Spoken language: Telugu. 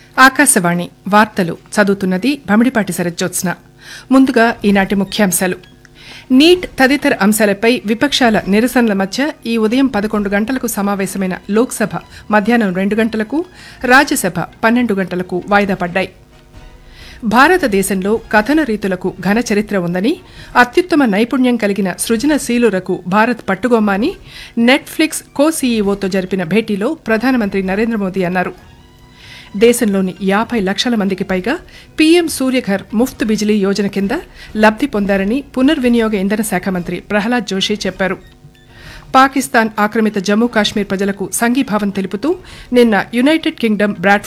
ఆకాశవాణి వార్తలు చదువుతున్నది భమిడిపాటి శరజ్జోత్స్న ముందుగా ఈనాటి ముఖ్యాంశాలు నీట్ తదితర అంశాలపై విపక్షాల నిరసనల మధ్య ఈ ఉదయం పదకొండు గంటలకు సమావేశమైన లోక్సభ మధ్యాహ్నం రెండు గంటలకు రాజ్యసభ పన్నెండు గంటలకు వాయిదా పడ్డాయి భారతదేశంలో కథన రీతులకు ఘన చరిత్ర ఉందని అత్యుత్తమ నైపుణ్యం కలిగిన సృజనశీలురకు భారత్ పట్టుగొమ్మ అని నెట్ఫ్లిక్స్ కో సీఈఓతో జరిపిన భేటీలో ప్రధానమంత్రి నరేంద్ర మోదీ అన్నారు దేశంలోని యాభై లక్షల మందికి పైగా పీఎం సూర్యఘర్ ముఫ్త్ బిజిలీ యోజన కింద లబ్ధి పొందారని పునర్వినియోగ ఇంధన శాఖ మంత్రి ప్రహ్లాద్ జోషి చెప్పారు పాకిస్తాన్ ఆక్రమిత జమ్మూ కాశ్మీర్ ప్రజలకు సంఘీభావం తెలుపుతూ నిన్న యునైటెడ్ కింగ్డమ్ బ్రాడ్